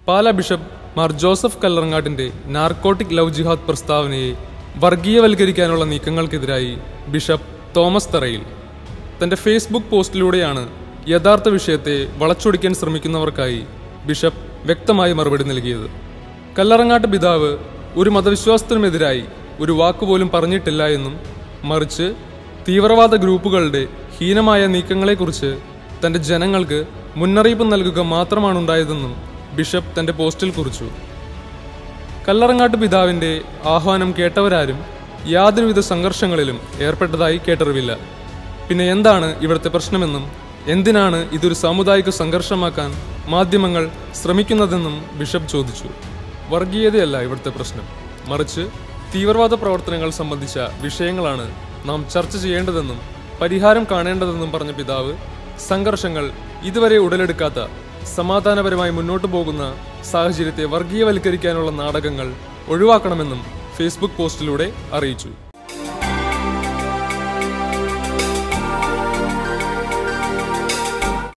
Pala bishop Mar Joseph കല്ലറങ്ങാട്ടിന്റെ narcotic love jihad പ്രസ്താവനയെ വർഗീയവൽക്കരിക്കാനുള്ള നീക്കങ്ങൾക്കെതിരായി ബിഷപ്പ് തോമസ് തറയിൽ തന്റെ ഫേസ്ബുക്ക് പോസ്റ്റിലൂടെയാണ് യഥാർത്ഥ വിഷയത്തെ വളച്ചൊടിക്കാൻ ശ്രമിക്കുന്നവർക്കായി ബിഷപ്പ് വ്യക്തമായി മറുപടി നൽകിയത് കല്ലറങ്ങാട്ട് പിതാവ് ഒരു മതവിശ്വാസത്തിനുമെതിരായി ഒരു വാക്കുപോലും പറഞ്ഞിട്ടില്ല എന്നും മറിച്ച് തീവ്രവാദ ഗ്രൂപ്പുകളുടെ ഹീനമായ നീക്കങ്ങളെക്കുറിച്ച് തന്റെ ജനങ്ങൾക്ക് മുന്നറിയിപ്പ് നൽകുക മാത്രമാണ് ഉണ്ടായതെന്നും ബിഷപ്പ് തന്റെ പോസ്റ്റിൽ കുറിച്ചു കല്ലറങ്ങാട്ട് പിതാവിന്റെ ആഹ്വാനം കേട്ടവരാരും യാതൊരുവിധ സംഘർഷങ്ങളിലും ഏർപ്പെട്ടതായി കേട്ടറിവില്ല പിന്നെ എന്താണ് ഇവിടുത്തെ പ്രശ്നമെന്നും എന്തിനാണ് ഇതൊരു സാമുദായിക സംഘർഷമാക്കാൻ മാധ്യമങ്ങൾ ശ്രമിക്കുന്നതെന്നും ബിഷപ്പ് ചോദിച്ചു വർഗീയതയല്ല ഇവിടുത്തെ പ്രശ്നം മറിച്ച് തീവ്രവാദ പ്രവർത്തനങ്ങൾ സംബന്ധിച്ച വിഷയങ്ങളാണ് നാം ചർച്ച ചെയ്യേണ്ടതെന്നും പരിഹാരം കാണേണ്ടതെന്നും പറഞ്ഞ പിതാവ് സംഘർഷങ്ങൾ ഇതുവരെ ഉടലെടുക്കാത്ത സമാധാനപരമായി മുന്നോട്ടു പോകുന്ന സാഹചര്യത്തെ വർഗീയവൽക്കരിക്കാനുള്ള നാടകങ്ങൾ ഒഴിവാക്കണമെന്നും ഫേസ്ബുക്ക് പോസ്റ്റിലൂടെ അറിയിച്ചു